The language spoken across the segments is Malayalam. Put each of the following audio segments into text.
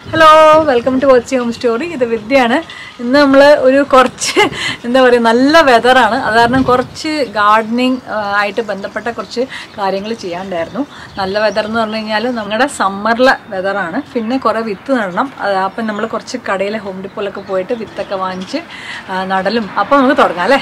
hello welcome to watch home story ഇത് വിദ്യയാണ് ഇന്ന് നമ്മൾ ഒരു കുറച്ച് എന്താ പറയുക നല്ല വെതറാണ് അത് കാരണം കുറച്ച് ഗാർഡനിങ് ആയിട്ട് ബന്ധപ്പെട്ട കുറച്ച് കാര്യങ്ങൾ ചെയ്യാണ്ടായിരുന്നു നല്ല വെതർ എന്ന് പറഞ്ഞു കഴിഞ്ഞാൽ നമ്മുടെ സമ്മറിലെ വെതറാണ് പിന്നെ കുറേ വിത്ത് നടണം അത് അപ്പം നമ്മൾ കുറച്ച് കടയിലെ ഹോം ഡിപ്പോയിലൊക്കെ പോയിട്ട് വിത്തൊക്കെ വാങ്ങിച്ച് ആ, നടലും അപ്പോൾ നമുക്ക് തുടങ്ങാം അല്ലേ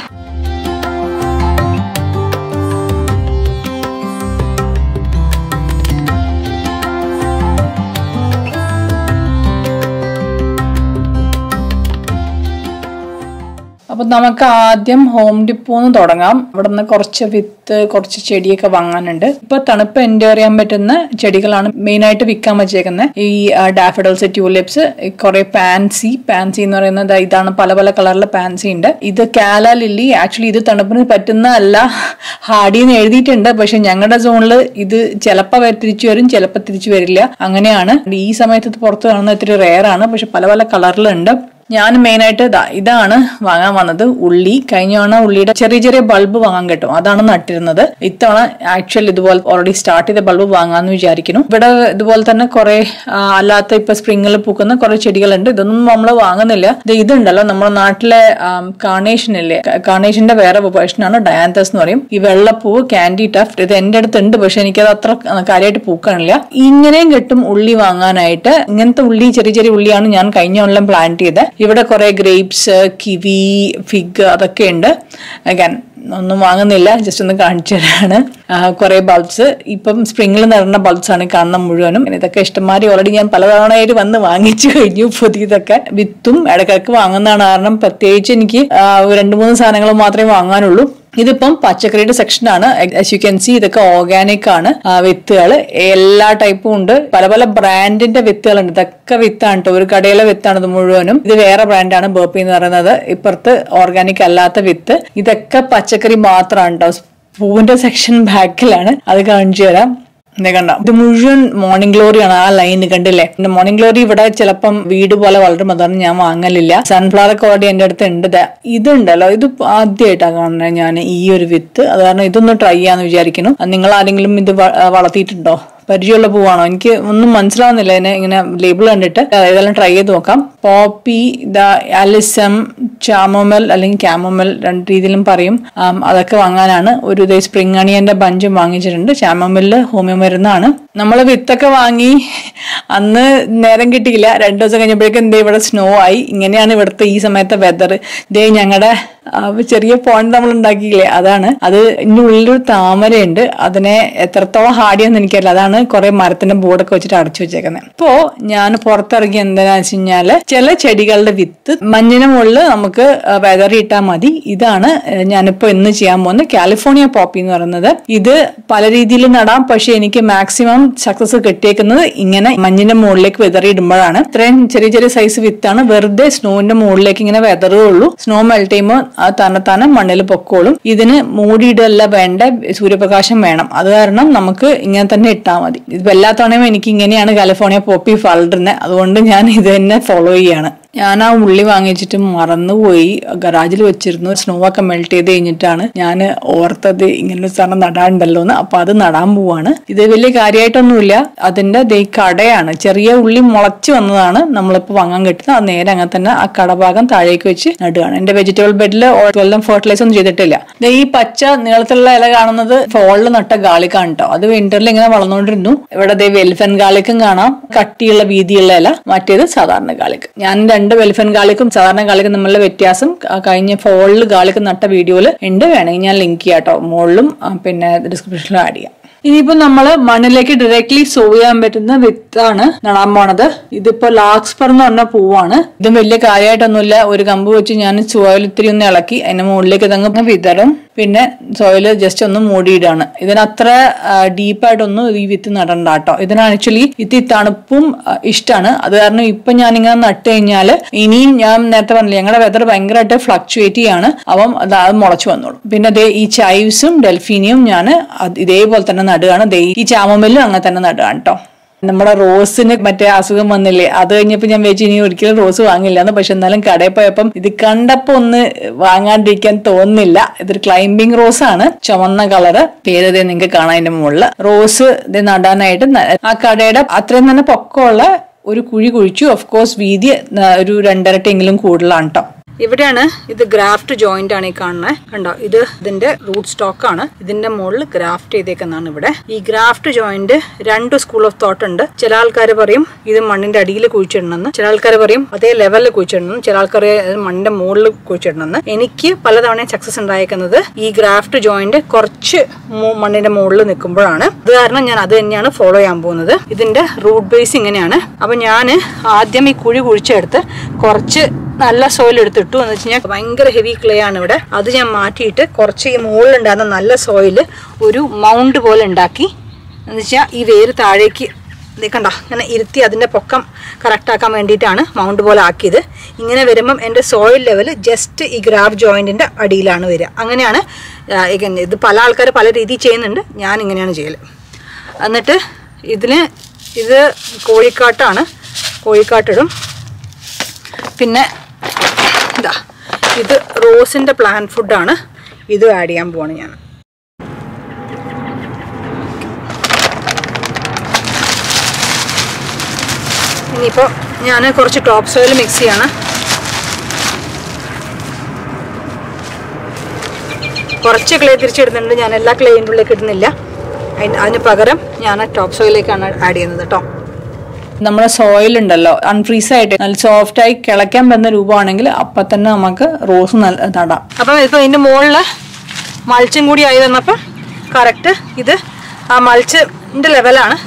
അപ്പം നമുക്ക് ആദ്യം ഹോം ഡിപ്പോന്ന് തുടങ്ങാം ഇവിടെ നിന്ന് കുറച്ച് വിത്ത് കുറച്ച് ചെടിയൊക്കെ വാങ്ങാനുണ്ട് ഇപ്പൊ തണുപ്പ് എൻജോയ് ചെയ്യാൻ പറ്റുന്ന ചെടികളാണ് മെയിൻ ആയിട്ട് വിൽക്കാൻ വെച്ചേക്കുന്നത് ഈ ഡാഫഡൽസ് ട്യൂലിപ്സ് കുറെ പാൻസി പാൻസി എന്ന് പറയുന്നത് ദാ ഇതാണ് പല പല കളറിലെ പാൻസി ഉണ്ട് ഇത് കാല ലില്ലി ആക്ച്വലി ഇത് തണുപ്പിന് പറ്റുന്ന അല്ല ഹാഡി എന്ന് എഴുതിയിട്ടുണ്ട് പക്ഷെ ഞങ്ങളുടെ സോണിൽ ഇത് ചിലപ്പോൾ തിരിച്ചു വരും ചിലപ്പോൾ തിരിച്ചു വരില്ല അങ്ങനെയാണ് ഈ സമയത്ത് ഇത് പുറത്ത് കാണുന്നത് ഇത്തിരി റെയർ ആണ് പക്ഷെ പല പല കളറിലുണ്ട് ഞാൻ മെയിനായിട്ട് ദാ ഇതാണ് വാങ്ങാൻ വന്നത് ഉള്ളി കഴിഞ്ഞ തവണ ഉള്ളിയുടെ ചെറിയ ചെറിയ ബൾബ് വാങ്ങാൻ കിട്ടും അതാണ് നട്ടിരുന്നത് ഇത്തവണ ആക്ച്വൽ ഇതുപോലെ ഓൾറെഡി സ്റ്റാർട്ട് ചെയ്ത ബൾബ് വാങ്ങാന്ന് വിചാരിക്കുന്നു ഇവിടെ ഇതുപോലെ തന്നെ കുറെ ആ, അല്ലാത്ത ഇപ്പൊ സ്പ്രിങ്ങിൽ പൂക്കുന്ന കുറെ ചെടികളുണ്ട് ഇതൊന്നും നമ്മൾ വാങ്ങുന്നില്ല ഇത് ഇതുണ്ടല്ലോ നമ്മുടെ നാട്ടിലെ കാർണേഷൻ ഇല്ലേ കാർണേഷന്റെ വേറെ വേർഷനാണ് ഡയാന്തസ് എന്ന് പറയും ഈ വെള്ളപ്പൂവ് കാൻഡി ടഫ്റ്റ് ഇത് എന്റെ അടുത്തുണ്ട് പക്ഷെ എനിക്കത് അത്ര കാര്യമായിട്ട് പൂക്കാനില്ല ഇങ്ങനെയും കിട്ടും ഉള്ളി വാങ്ങാനായിട്ട് ഇങ്ങനത്തെ ഉള്ളി ചെറിയ ചെറിയ ഉള്ളിയാണ് ഞാൻ കഴിഞ്ഞ കൊല്ലം പ്ലാൻ ചെയ്തത് ഇവിടെ കുറെ ഗ്രേപ്സ് കിവി ഫിഗ് അതൊക്കെ ഉണ്ട് അഗാൻ ഒന്നും വാങ്ങുന്നില്ല ജസ്റ്റ് ഒന്ന് കാണിച്ചു തരാണ് കുറെ ബൾബ്സ് ഇപ്പം സ്പ്രിംഗിൽ നിറഞ്ഞ ബൾബ്സ് ആണ് കാണുന്ന മുഴുവനും പിന്നെ ഇതൊക്കെ ഇഷ്ടംമാതിരി ഓൾറെഡി ഞാൻ പലതവണയായിട്ട് വന്ന് വാങ്ങിച്ചു കഴിഞ്ഞു പുതിയതൊക്കെ വിത്തും ഇടയ്ക്കിടയ്ക്ക് വാങ്ങുന്നതാണ് കാരണം പ്രത്യേകിച്ച് എനിക്ക് ആ, രണ്ട് മൂന്ന് സാധനങ്ങൾ മാത്രമേ വാങ്ങാനുള്ളൂ ഇതിപ്പം പച്ചക്കറിയുടെ സെക്ഷനാണ് ആസ് യു ക്യാൻ സി ഇതൊക്കെ ഓർഗാനിക് ആണ് വിത്തുകൾ എല്ലാ ടൈപ്പും ഉണ്ട് പല പല ബ്രാൻഡിന്റെ വിത്തുകളുണ്ട് ഇതൊക്കെ വിത്താണ് കേട്ടോ ഒരു കടയിലെ വിത്താണ് ഇത് മുഴുവനും ഇത് വേറെ ബ്രാൻഡാണ് ബേപ്പി എന്ന് പറയുന്നത് ഇപ്പുറത്ത് ഓർഗാനിക് അല്ലാത്ത വിത്ത് ഇതൊക്കെ പച്ചക്കറി മാത്രമാണ് കേട്ടോ പൂവിന്റെ സെക്ഷൻ ബാക്കിലാണ് അത് കാണിച്ചു തരാം ഇതേ കണ്ട ഇത് മുഴുവൻ മോർണിംഗ് ഗ്ലോറി ആണ് ആ ലൈൻ കണ്ടില്ലേ പിന്നെ മോർണിംഗ് ഗ്ലോറി ഇവിടെ ചിലപ്പം വീട് പോലെ വളരും അതാണ് ഞാൻ വാങ്ങലില്ല സൺഫ്ലവർ ഒക്കെ ഓൾറെഡി എന്റെ അടുത്ത് ഉണ്ട് ദാ ഇതുണ്ടല്ലോ ഇത് ആദ്യമായിട്ടാണ് കാണുന്നത് ഞാൻ ഈ ഒരു വിത്ത് അത് കാരണം ഇതൊന്ന് ട്രൈ ചെയ്യാന്ന് വിചാരിക്കുന്നു അത് നിങ്ങൾ ആരെങ്കിലും ഇത് വ- വളർത്തിയിട്ടുണ്ടോ പരിചയമുള്ള പൂവാണോ എനിക്ക് ഒന്നും മനസ്സിലാവുന്നില്ല ഇതിനെ ഇങ്ങനെ ലേബിൾ കണ്ടിട്ട് ഇതെല്ലാം ട്രൈ ചെയ്ത് നോക്കാം പോപ്പി ദ അലിസം ചാമോമൽ അല്ലെങ്കിൽ ക്യാമോമൽ രണ്ട് രീതിയിലും പറയും ആം, അതൊക്കെ വാങ്ങാനാണ് ഒരു ഇതേ സ്പ്രിംഗ് അണിയന്റെ ബഞ്ചും വാങ്ങിച്ചിട്ടുണ്ട് ചാമോമലില് ഹോമിയോ മരുന്നാണ് നമ്മൾ വിത്തൊക്കെ വാങ്ങി അന്ന് നേരം കിട്ടിയില്ല രണ്ടു ദിവസം കഴിഞ്ഞപ്പോഴേക്കും എന്തേ ഇവിടെ സ്നോ ആയി ഇങ്ങനെയാണ് ഇവിടുത്തെ ഈ സമയത്തെ വെതർ ദേ ഞങ്ങളുടെ ചെറിയ പോയിന്റ് നമ്മൾ ഉണ്ടാക്കിയില്ലേ അതാണ് അത് ഇതിന്റെ ഉള്ളിലൊരു താമരയുണ്ട് അതിനെ എത്രത്തോളം ഹാഡിയെന്ന് എനിക്കറിയില്ല അതാണ് കുറെ മരത്തിന്റെ ബോർഡൊക്കെ വെച്ചിട്ട് അടച്ചു വെച്ചേക്കുന്നത് ഇപ്പോ ഞാൻ പുറത്തിറങ്ങി എന്താണെന്ന് വെച്ച് കഴിഞ്ഞാല് ചില ചെടികളുടെ വിത്ത് മഞ്ഞിന് മുകളിൽ നമുക്ക് വെതറി ഇട്ടാൽ മതി ഇതാണ് ഏഹ്, ഞാനിപ്പോ ഇന്ന് ചെയ്യാൻ പോകുന്നത് കാലിഫോർണിയ പോപ്പി എന്ന് പറയുന്നത് ഇത് പല രീതിയിൽ നടാം പക്ഷെ എനിക്ക് മാക്സിമം സക്സസ് കിട്ടിയേക്കുന്നത് ഇങ്ങനെ മഞ്ഞിന്റെ മുകളിലേക്ക് വെതറി ഇടുമ്പോഴാണ് ഇത്രയും ചെറിയ ചെറിയ സൈസ് വിത്താണ് വെറുതെ സ്നോവിന്റെ മുകളിലേക്ക് ഇങ്ങനെ വെതറുകയുള്ളൂ സ്നോ മെൽറ്റ് ചെയ്യുമ്പോൾ അത് തന്നെ തന്നെ മണ്ണിൽ പൊക്കോളും ഇതിന് മൂടിയിടല്ല വേണ്ട സൂര്യപ്രകാശം വേണം അത് കാരണം നമുക്ക് ഇങ്ങനെ തന്നെ ഇട്ടാൽ മതി ഇത് എല്ലാ തവണയും എനിക്ക് ഇങ്ങനെയാണ് കാലിഫോർണിയ പോപ്പി വളരുന്നത് അതുകൊണ്ട് ഞാൻ ഇത് തന്നെ ഫോളോ ചെയ്യാണ് ഞാൻ ആ ഉള്ളി വാങ്ങിച്ചിട്ട് മറന്നുപോയി ഗറാജിൽ വെച്ചിരുന്നു സ്നോ ഒക്കെ മെൽറ്റ് ചെയ്ത് കഴിഞ്ഞിട്ടാണ് ഞാൻ ഓർത്തത് ഇങ്ങനെ ഒരു സാധനം നടാണ്ടല്ലോ എന്ന് അപ്പൊ അത് നടാൻ പോവാണ് ഇത് വലിയ കാര്യമായിട്ടൊന്നുമില്ല അതിന്റെ ദേ ഈ കടയാണ് ചെറിയ ഉള്ളി മുളച്ച് വന്നതാണ് നമ്മളിപ്പോൾ വാങ്ങാൻ കിട്ടുന്നത് അത് നേരെ അങ്ങനെ തന്നെ ആ കടഭാഗം താഴേക്ക് വെച്ച് നടുകയാണ് എന്റെ വെജിറ്റബിൾ ബെഡിൽ കൊല്ലം ഫെർട്ടിലൈസ് ഒന്നും ചെയ്തിട്ടില്ല ദേ ഈ പച്ച നീളത്തിലുള്ള ഇല കാണുന്നത് ഫോളിൽ നട്ട ഗാളിക്കാണ് കേട്ടോ അത് വിന്ററിൽ ഇങ്ങനെ വളർന്നുകൊണ്ടിരുന്നു ഇവിടെ ദേ വെൽഫൻ ഗാളിക്കും കാണാം കട്ടിയുള്ള വീതിയുള്ള ഇല മറ്റേത് സാധാരണ ഗാളിക്ക് ഞാൻ രണ്ട് വെൽഫൻ ഗാളിക്കും സാധാരണ ഗാളിക്കും തമ്മിലുള്ള വ്യത്യാസം ക- കഴിഞ്ഞ ഫോളിൽ ഗാളിക്ക് നട്ട വീഡിയോയിൽ ഉണ്ട് വേണമെങ്കിൽ ഞാൻ ലിങ്ക് ചെയ്യാം കേട്ടോ മുകളിലും ആ, പിന്നെ ഡിസ്ക്രിപ്ഷനിലും ആഡ് ചെയ്യാം ഇനിയിപ്പോ നമ്മള് മണ്ണിലേക്ക് ഡയറക്ട്ലി സോ ചെയ്യാൻ പറ്റുന്ന വിത്താണ് നടാൻ പോണത് ഇതിപ്പോ ലാക്സ്പർ എന്ന് പറഞ്ഞ പൂവാണ് ഇതും വലിയ കാര്യമായിട്ടൊന്നുമില്ല ഒരു കമ്പ് വെച്ച് ഞാൻ സോയിൽ ഇത്തിരി ഒന്ന് ഇളക്കി അതിന്റെ മുകളിലേക്ക് ഇതങ്ങ് വിതറും പിന്നെ സോയിൽ ജസ്റ്റ് ഒന്ന് മൂടിയിടാണ് ഇതിനത്ര ഡീപ്പായിട്ടൊന്നും ഈ വിത്ത് നടണ്ട കേട്ടോ ഇതിന് ആക്ച്വലി ഇത് ഈ തണുപ്പും ഇഷ്ടമാണ് അത് കാരണം ഇപ്പൊ ഞാനിങ്ങനെ നട്ട് കഴിഞ്ഞാൽ ഇനിയും ഞാൻ നേരത്തെ പറഞ്ഞില്ല ഞങ്ങളുടെ വെതർ ഭയങ്കരമായിട്ട് ഫ്ലക്ച്വേറ്റ് ചെയ്യാണ് അപ്പം അത് അത് മുളച്ചു വന്നോളും പിന്നെ ദേ ഈ ചൈവ്സും ഡെൽഫീനിയും ഞാൻ ഇതേപോലെ തന്നെ നടുകയാണ് ദേ ഈ ചാമമല്ലും അങ്ങനെ തന്നെ നടുകയാണ് കേട്ടോ നമ്മുടെ റോസിന് മറ്റേ അസുഖം വന്നില്ലേ അത് കഴിഞ്ഞപ്പോ ഞാൻ വെച്ച് ഇനി ഒരിക്കലും റോസ് വാങ്ങില്ല എന്ന് പക്ഷെ എന്നാലും കടയിൽ പോയപ്പം ഇത് കണ്ടപ്പോ ഒന്ന് വാങ്ങാണ്ടിരിക്കാൻ തോന്നുന്നില്ല ഇതൊരു ക്ലൈംബിംഗ് റോസ് ആണ് ചുവന്ന കളറ് പേരതേ നിങ്ങൾക്ക് കാണാൻ അതിന്റെ മുകളിൽ റോസ് ഇത് നടാനായിട്ട് ന- ആ കടയുടെ അത്രയും തന്നെ പൊക്കമുള്ള ഒരു കുഴി കുഴിച്ചു ഓഫ് കോഴ്സ് വീതി ആ, ഒരു രണ്ടരട്ടെങ്കിലും കൂടുതലാണ് കേട്ടോ ഇവിടെയാണ് ഇത് ഗ്രാഫ്റ്റ് ജോയിന്റ് ആണ് ഈ കാണുന്നത് കണ്ടോ ഇത് ഇതിന്റെ റൂട്ട് സ്റ്റോക്ക് ആണ് ഇതിന്റെ മുകളിൽ ഗ്രാഫ്റ്റ് ചെയ്തേക്കുന്നതാണ് ഇവിടെ ഈ ഗ്രാഫ്റ്റ് ജോയിന്റ് രണ്ട് സ്കൂൾ ഓഫ് തോട്ട് ഉണ്ട് ചില ആൾക്കാർ പറയും ഇത് മണ്ണിന്റെ അടിയിൽ കുഴിച്ചിടണമെന്ന് ചില ആൾക്കാർ പറയും അതേ ലെവലിൽ കുഴിച്ചിടണം ചില ആൾക്കാർ മണ്ണിന്റെ മുകളിൽ കുഴിച്ചിടണമെന്ന് എനിക്ക് പലതവണ സക്സസ് ഉണ്ടായേക്കുന്നത് ഈ ഗ്രാഫ്റ്റ് ജോയിന്റ് കുറച്ച് മു- മണ്ണിന്റെ മുകളിൽ നിൽക്കുമ്പോഴാണ് അത് കാരണം ഞാൻ അത് തന്നെയാണ് ഫോളോ ചെയ്യാൻ പോകുന്നത് ഇതിന്റെ റൂട്ട് ബേസ് ഇങ്ങനെയാണ് അപ്പൊ ഞാൻ ആദ്യം ഈ കുഴി കുഴിച്ചെടുത്ത് കുറച്ച് നല്ല സോയിൽ എടുത്തിട്ടു എന്ന് വെച്ച് കഴിഞ്ഞാൽ ഭയങ്കര ഹെവി ക്ലേ ആണ് ഇവിടെ അത് ഞാൻ മാറ്റിയിട്ട് കുറച്ച് ഈ മുകളിലുണ്ടായിരുന്ന നല്ല സോയിൽ ഒരു മൗണ്ട് പോലെ ഉണ്ടാക്കി എന്ന് വെച്ചാൽ ഈ വേര് താഴേക്ക് ദേ കണ്ട ഇങ്ങനെ ഇരുത്തി അതിൻ്റെ പൊക്കം കറക്റ്റ് ആക്കാൻ വേണ്ടിയിട്ടാണ് മൗണ്ട് പോലെ ആക്കിയത് ഇങ്ങനെ വരുമ്പം എൻ്റെ സോയിൽ ലെവൽ ജസ്റ്റ് ഈ ഗ്രാഫ് ജോയിൻറ്റിൻ്റെ അടിയിലാണ് വരിക അങ്ങനെയാണ് ആ, ഇങ്ങനെ ഇത് പല ആൾക്കാർ പല രീതിയിൽ ചെയ്യുന്നുണ്ട് ഞാൻ ഇങ്ങനെയാണ് ചെയ്യൽ എന്നിട്ട് ഇതിന് ഇത് കോഴിക്കാട്ടാണ് കോഴിക്കാട്ടിടും പിന്നെ ഇതാ ഇത് റോസിൻ്റെ പ്ലാൻ ഫുഡാണ് ഇത് ആഡ് ചെയ്യാൻ പോവാണ് ഞാൻ ഇനിയിപ്പോൾ ഞാൻ കുറച്ച് ടോപ്പ് സോയിൽ മിക്സ് ചെയ്യാണ് കുറച്ച് ക്ലേ തിരിച്ചിടുന്നുണ്ട് ഞാൻ എല്ലാ ക്ലേയിൻ്റെ ഉള്ളിലേക്ക് ഇടുന്നില്ല അതിന് അതിന് പകരം ഞാൻ ടോപ്പ് സോയിലേക്കാണ് ആഡ് ചെയ്യുന്നത് കേട്ടോ നമ്മുടെ സോയിൽ ഉണ്ടല്ലോ അൺഫ്രീസ് ആയിട്ട് നല്ല സോഫ്റ്റ് ആയി കിളയ്ക്കാൻ പറ്റുന്ന രൂപമാണെങ്കിൽ അപ്പൊ തന്നെ നമുക്ക് റോസ് നല്ല നടാം അപ്പൊ ഇപ്പൊ ഇതിന്റെ മുകളില് മൾച്ചും കൂടി ആയി വന്നപ്പോ കറക്റ്റ് ഇത് ആ മൾച്ചിന്റെ ലെവലാണ്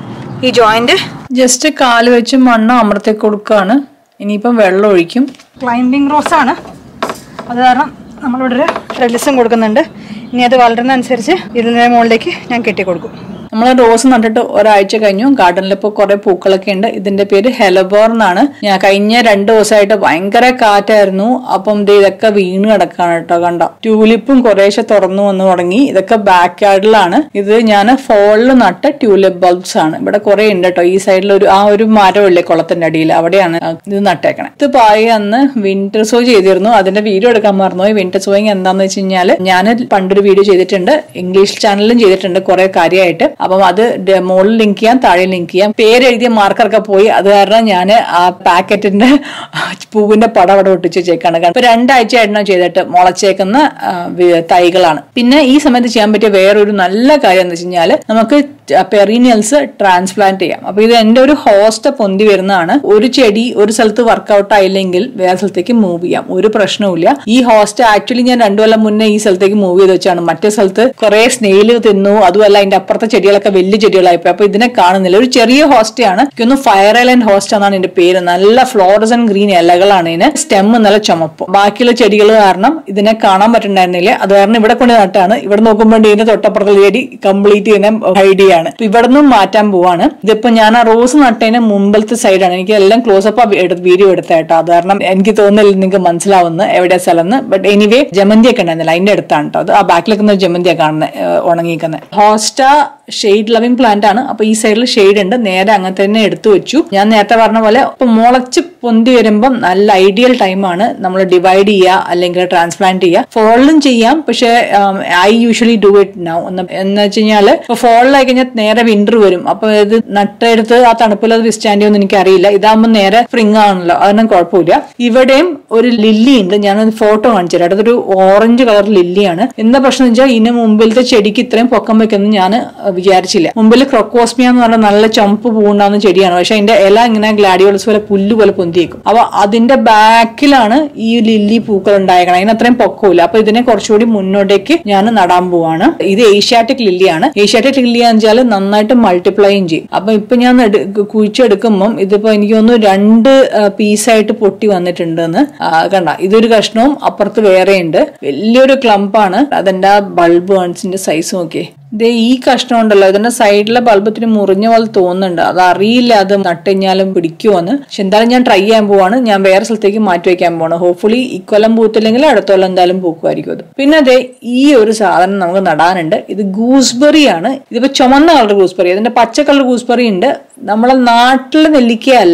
ഈ ജോയിന്റ് ജസ്റ്റ് കാല് വെച്ച് മണ്ണ് അമർത്തി കൊടുക്കുകയാണ് ഇനിയിപ്പം വെള്ളം ഒഴിക്കും ക്ലൈംബിംഗ് റോസ് ആണ് അത് കാരണം നമ്മളിവിടെ ഒരു ട്രെലിസും കൊടുക്കുന്നുണ്ട് ഇനി അത് വളരുന്ന അനുസരിച്ച് ഇതിന്റെ മുകളിലേക്ക് ഞാൻ കെട്ടി കൊടുക്കും നമ്മൾ റോസ് നട്ടിട്ട് ഒരാഴ്ച കഴിഞ്ഞു ഗാർഡനിൽ ഇപ്പോൾ കുറെ പൂക്കളൊക്കെ ഉണ്ട് ഇതിന്റെ പേര് ഹെലബോർ എന്നാണ് ഞാൻ കഴിഞ്ഞ രണ്ട് ദിവസമായിട്ട് ഭയങ്കര കാറ്റായിരുന്നു അപ്പം ദേ ഇതൊക്കെ വീണ് കിടക്കാണ് കേട്ടോ കണ്ടോ ട്യൂലിപ്പും കുറേശ്ശെ തുറന്നു വന്നു തുടങ്ങി ഇതൊക്കെ ബാക്ക് യാർഡിലാണ് ഇത് ഞാൻ ഫോളിൽ നട്ട ട്യൂലിപ്പ് ബൾബ്സ് ആണ് ഇവിടെ കുറെ ഉണ്ട് കേട്ടോ ഈ സൈഡിൽ ഒരു ആ ഒരു മരമില്ലേ കുളത്തിന്റെ അടിയിൽ അവിടെയാണ് ഇത് നട്ടേക്കണേ ഇത് പായി അന്ന് വിന്റർ സോ ചെയ്തിരുന്നു അതിന്റെ വീഡിയോ എടുക്കാൻ മറന്നുപോയി വിന്റർ സോയിങ് എന്താന്ന് വെച്ച് കഴിഞ്ഞാൽ ഞാൻ പണ്ടൊരു വീഡിയോ ചെയ്തിട്ടുണ്ട് ഇംഗ്ലീഷ് ചാനലിലും ചെയ്തിട്ടുണ്ട് കുറെ കാര്യമായിട്ട് അപ്പം അത് ഡ- മുകളിൽ ലിങ്ക് ചെയ്യാം താഴെ ലിങ്ക് ചെയ്യാം പേരെഴുതിയ മാർക്കറൊക്കെ പോയി അത് കാരണം ഞാൻ ആ പാക്കറ്റിന്റെ പൂവിന്റെ പടം അവിടെ ഒട്ടിച്ച് വെച്ചേക്കാണ് കാരണം ഇപ്പൊ രണ്ടാഴ്ചയായിട്ടാണ് ചെയ്തിട്ട് മുളച്ചേക്കുന്ന ആ, വി- തൈകളാണ് പിന്നെ ഈ സമയത്ത് ചെയ്യാൻ പറ്റിയ വേറൊരു നല്ല കാര്യം എന്ന് വെച്ച് കഴിഞ്ഞാൽ നമുക്ക് പെറീനിയൽസ് ട്രാൻസ്പ്ലാന്റ് ചെയ്യാം അപ്പൊ ഇത് എന്റെ ഒരു ഹോസ്റ്റ് പൊന്തി വരുന്നതാണ് ഒരു ചെടി ഒരു സ്ഥലത്ത് വർക്കൗട്ട് ആയില്ലെങ്കിൽ വേറെ സ്ഥലത്തേക്ക് മൂവ് ചെയ്യാം ഒരു പ്രശ്നവുമില്ല ഈ ഹോസ്റ്റ് ആക്ച്വലി ഞാൻ രണ്ടു കൊല്ലം മുന്നേ ഈ സ്ഥലത്തേക്ക് മൂവ് ചെയ്ത് വെച്ചാണ് മറ്റേ സ്ഥലത്ത് കുറെ സ്നെയില് തിന്നു അതുമല്ല അതിന്റെ അപ്പുറത്തെ ചെടികളൊക്കെ വലിയ ചെടികളായിപ്പോയി അപ്പൊ ഇതിനെ കാണുന്നില്ല ഒരു ചെറിയ ഹോസ്റ്റയാണ് എനിക്കൊന്ന് ഫയർ ഐലൻഡ് ഹോസ്റ്റ് എന്നാണ് ഇതിന്റെ പേര് നല്ല ഫ്ലോറസൻ ഗ്രീൻ ഇലകളാണ് ഇതിന് സ്റ്റെം നല്ല ചുമപ്പ് ബാക്കിയുള്ള ചെടികൾ കാരണം ഇതിനെ കാണാൻ പറ്റുന്നുണ്ടായിരുന്നില്ല അത് കാരണം ഇവിടെ കൊണ്ട് നട്ടാണ് ഇവിടെ നോക്കുമ്പോൾ ഇതിന്റെ തൊട്ടപ്പുറത്തുള്ള ചെടി കംപ്ലീറ്റ് ഇതിനെ ഹൈഡ് ചെയ്യാണ് അപ്പൊ ഇവിടെ നിന്നും മാറ്റാൻ പോവാണ് ഇതിപ്പോ ഞാൻ ആ റോസ് നട്ടതിന് മുമ്പിലത്തെ സൈഡാണ് എനിക്ക് എല്ലാം ക്ലോസ് അപ്പ് വീഡിയോ എടുത്തേട്ടോ അത് കാരണം എനിക്ക് തോന്നുന്നില്ല നിങ്ങൾക്ക് മനസ്സിലാവുന്ന എവിടെ സ്ഥലം എന്ന് ബട്ട് എനിവേ ജമന്തി ഒക്കെ ഉണ്ടായിരുന്നില്ല അതിന്റെ അടുത്താണ് കേട്ടോ അത് ആ ബാക്കിൽ നിൽക്കുന്ന ജമന്തിയാണ് കാണുന്നത് ഉണങ്ങിയിരിക്കുന്നത് ഹോസ്റ്റ ഷെയ്ഡ് ലവിംഗ് പ്ലാന്റ് ആണ് അപ്പൊ ഈ സൈഡിൽ ഷെയ്ഡ് ഉണ്ട് നേരെ അങ്ങനെ തന്നെ എടുത്തു വെച്ചു ഞാൻ നേരത്തെ പറഞ്ഞ പോലെ ഇപ്പൊ മുളച്ച് പൊന്തി വരുമ്പം നല്ല ഐഡിയൽ ടൈമാണ് നമ്മൾ ഡിവൈഡ് ചെയ്യുക അല്ലെങ്കിൽ ട്രാൻസ്പ്ലാന്റ് ചെയ്യുക ഫോളിലും ചെയ്യാം പക്ഷെ I usually do it now എന്ന് വെച്ച് കഴിഞ്ഞാൽ ഇപ്പൊ ഫോളിലായി കഴിഞ്ഞാൽ നേരെ വിന്റർ വരും അപ്പൊ ഇത് നട്ടെടുത്ത് ആ തണുപ്പിൽ അത് വിസ്റ്റാൻഡ് ചെയ്യുമെന്ന് എനിക്കറിയില്ല ഇതാകുമ്പോൾ നേരെ സ്പ്രിംഗ് ആണല്ലോ അതൊന്നും കുഴപ്പമില്ല ഇവിടെയും ഒരു ലില്ലി ഉണ്ട് ഞാൻ ഫോട്ടോ കാണിച്ചു തരാം അതൊരു ഓറഞ്ച് കളർ ലില്ലിയാണ് എന്താ പ്രശ്നം വെച്ചാൽ ഇതിന് മുമ്പിലത്തെ ചെടിക്ക് ഇത്രയും പൊക്കം വെക്കുന്നത് ഞാൻ വിചാരിച്ചില്ല മുമ്പിൽ ക്രൊക്കോസ്മിയ എന്ന് പറഞ്ഞ നല്ല ചുമപ്പ് പൂണ്ടാവുന്ന ചെടിയാണ് പക്ഷെ അതിന്റെ ഇല ഇങ്ങനെ ഗ്ലാഡിയോൾസ് പോലെ പുല്ല് പോലെ പൊന്തിയേക്കും അപ്പൊ അതിന്റെ ബാക്കിലാണ് ഈ ലില്ലി പൂക്കൾ ഉണ്ടായേക്കണം അതിന് അത്രയും പൊക്കമില്ല അപ്പൊ ഇതിനെ കുറച്ചുകൂടി മുന്നോട്ടേക്ക് ഞാൻ നടാൻ പോവാണ് ഇത് ഏഷ്യാറ്റിക് ലില്ലിയാണ് ഏഷ്യാറ്റിക് ലില്ലി എന്ന് വെച്ചാൽ നന്നായിട്ട് മൾട്ടിപ്ലൈയും ചെയ്യും അപ്പൊ ഇപ്പൊ ഞാൻ എടു- കുഴിച്ചെടുക്കുമ്പം ഇതിപ്പോ എനിക്ക് തോന്നുന്നു രണ്ട് പീസായിട്ട് പൊട്ടി വന്നിട്ടുണ്ടെന്ന് ആ, കണ്ട ഇതൊരു കഷ്ണവും അപ്പുറത്ത് വേറെയുണ്ട് വലിയൊരു ക്ലമ്പാണ് അതെന്റെ ആ ബൾബ് ബേൺസിന്റെ സൈസ് നോക്കിയേ ദേ ഈ കഷ്ണം ഉണ്ടല്ലോ ഇതിന്റെ സൈഡിലെ ബൾബ് ഇത്തിരി മുറിഞ്ഞ പോലെ തോന്നുന്നുണ്ട് അത് അറിയില്ല അത് നട്ടുകഴിഞ്ഞാലും പിടിക്കുമോന്ന് പക്ഷെ എന്തായാലും ഞാൻ ട്രൈ ചെയ്യാൻ പോവാണ് ഞാൻ വേറെ സ്ഥലത്തേക്ക് മാറ്റി വെക്കാൻ പോവാണ് ഹോപ്പ്ഫുള്ളി ഇക്കൊല്ലം പൂത്തില്ലെങ്കിൽ അടുത്ത കൊല്ലം എന്തായാലും പൂക്കുമായിരിക്കും അത് പിന്നെ അതെ ഈ ഒരു സാധനം നമുക്ക് നടാനുണ്ട് ഇത് ഗൂസ്ബെറി ആണ് ഇതിപ്പോ ചുമന്ന കളർ ഗൂസ്ബെറി അതിന്റെ പച്ച കളർ ഗൂസ്ബെറി ഉണ്ട് നമ്മളെ നാട്ടിലെ നെല്ലിക്കയല്ല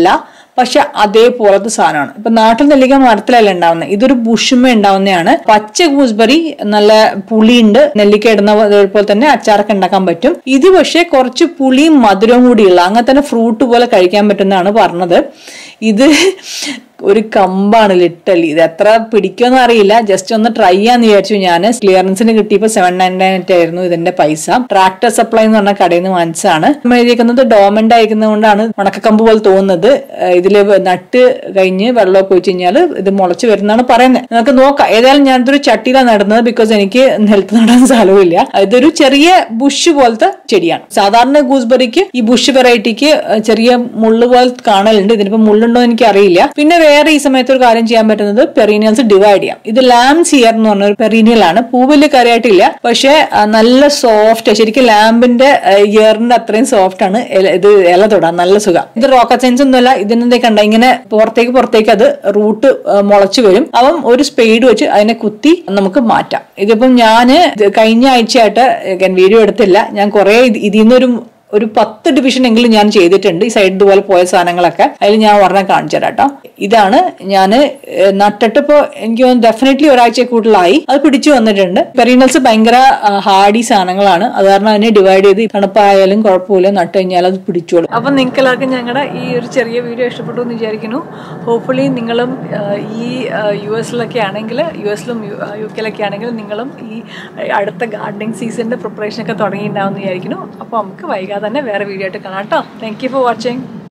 പക്ഷെ അതേപോലത്തെ സാധനമാണ് ഇപ്പൊ നാട്ടിൽ നെല്ലിക്ക മരത്തിലല്ല ഉണ്ടാവുന്നത് ഇതൊരു ബുഷുമ ഉണ്ടാവുന്നതാണ് പച്ച ഗൂസ്ബെറി നല്ല പുളിയുണ്ട് നെല്ലിക്ക ഇടുന്ന പോലെ തന്നെ അച്ചാറൊക്കെ ഉണ്ടാക്കാൻ പറ്റും ഇത് പക്ഷെ കുറച്ച് പുളിയും മധുരവും കൂടിയുള്ള അങ്ങനെ തന്നെ ഫ്രൂട്ട് പോലെ കഴിക്കാൻ പറ്റുന്നതാണ് പറഞ്ഞത് ഇത് ഒരു കമ്പാണ് ലിറ്റലി ഇത് എത്ര പിടിക്കുമെന്ന് അറിയില്ല ജസ്റ്റ് ഒന്ന് ട്രൈ ചെയ്യാന്ന് വിചാരിച്ചു ഞാൻ ക്ലിയറൻസിന് കിട്ടിയപ്പോൾ സെവൻ നയൻ നയൻ ആയിരുന്നു ഇതിന്റെ പൈസ ട്രാക്ടർ സപ്ലൈ എന്ന് പറഞ്ഞ കടയിൽ നിന്ന് വാങ്ങിച്ചതാണ് നമ്മൾ എഴുതിയിരിക്കുന്നത് ഡോമന്റ് അയക്കുന്നതുകൊണ്ടാണ് ഉണക്കക്കമ്പ് പോലെ തോന്നുന്നത് ഏഹ് ഇതില് നട്ട് കഴിഞ്ഞ് വെള്ളമൊക്കെ ഒഴിച്ച് കഴിഞ്ഞാൽ ഇത് മുളച്ച് വരുന്നതാണ് പറയുന്നത് നമുക്ക് നോക്കാം ഏതായാലും ഞാൻ ഇതൊരു ചട്ടിയിലാണ് നടുന്നത് ബിക്കോസ് എനിക്ക് നിലത്ത് നടാൻ സ്ഥലവുമില്ല ഇതൊരു ചെറിയ ബുഷ് പോലത്തെ ചെടിയാണ് സാധാരണ ഗൂസ്ബെറിക്ക് ഈ ബുഷ് വെറൈറ്റിക്ക് ചെറിയ മുള്ളു പോലെ കാണലുണ്ട് ഇതിനിപ്പോ മുള്ളുണ്ടോ എന്ന് എനിക്ക് അറിയില്ല പിന്നെ വേറെ ഈ സമയത്ത് ഒരു കാര്യം ചെയ്യാൻ പറ്റുന്നത് പെറീനിയൽസ് ഡിവൈഡ് ചെയ്യാം ഇത് ലാംസ് ഇയർ എന്ന് പറഞ്ഞ ഒരു പെറീനിയൽ ആണ് പൂ വലിയ കറിയായിട്ടില്ല പക്ഷെ ആ, നല്ല സോഫ്റ്റ് ശരിക്കും ലാമ്പിന്റെ ഇയറിന്റെ അത്രയും സോഫ്റ്റ് ആണ് ഇല- ഇത് ഇല തൊടാൻ നല്ല സുഖം ഇത് റോക്കറ്റ് സയൻസ് ഒന്നുമല്ല ഇതിനെ കണ്ട ഇങ്ങനെ പുറത്തേക്ക് പുറത്തേക്ക് അത് റൂട്ട് മുളച്ചു വരും അപ്പം ഒരു സ്പെയ്ഡ് വെച്ച് അതിനെ കുത്തി നമുക്ക് മാറ്റാം ഇതിപ്പം ഞാന് ഇത് കഴിഞ്ഞ ആഴ്ചയായിട്ട് വീഡിയോ എടുത്തില്ല ഞാൻ കുറെ ഇതിൽ നിന്നൊരു ഒരു പത്ത് ഡിവിഷൻ എങ്കിലും ഞാൻ ചെയ്തിട്ടുണ്ട് ഈ സൈഡ് ഇതുപോലെ പോയ സാധനങ്ങളൊക്കെ അതിൽ ഞാൻ ഒരെണ്ണം കാണിച്ചു തരാം കേട്ടോ ഇതാണ് ഞാൻ നട്ടിട്ട് ഇപ്പോൾ എനിക്ക് തോന്നുന്നു ഡെഫിനറ്റ്ലി ഒരാഴ്ച കൂടുതലായി അത് പിടിച്ചു വന്നിട്ടുണ്ട് പെറീനൽസ് ഭയങ്കര ഹാർഡി സാധനങ്ങളാണ് അത് കാരണം അതിനെ ഡിവൈഡ് ചെയ്ത് തണുപ്പായാലും കുഴപ്പമില്ല നട്ട് കഴിഞ്ഞാൽ അത് പിടിച്ചോളും അപ്പം നിങ്ങൾക്ക് എല്ലാവർക്കും ഞങ്ങളുടെ ഈ ഒരു ചെറിയ വീഡിയോ ഇഷ്ടപ്പെട്ടു എന്ന് വിചാരിക്കുന്നു ഹോപ്പ്ഫുള്ളി നിങ്ങളും ആ, ഈ യു എസിലൊക്കെ ആണെങ്കിൽ യു എസിലും യു കെയിലൊക്കെ ആണെങ്കിൽ നിങ്ങളും ഈ അടുത്ത ഗാർഡനിങ് സീസണിന്റെ പ്രിപ്പറേഷൻ ഒക്കെ തുടങ്ങിയിട്ടുണ്ടാവും എന്ന് വിചാരിക്കുന്നു അപ്പോൾ നമുക്ക് വൈകാതെ തന്നെ വേറെ വീഡിയോ ആയിട്ട് കാണാം കേട്ടോ താങ്ക് യു ഫോർ വാച്ചിങ്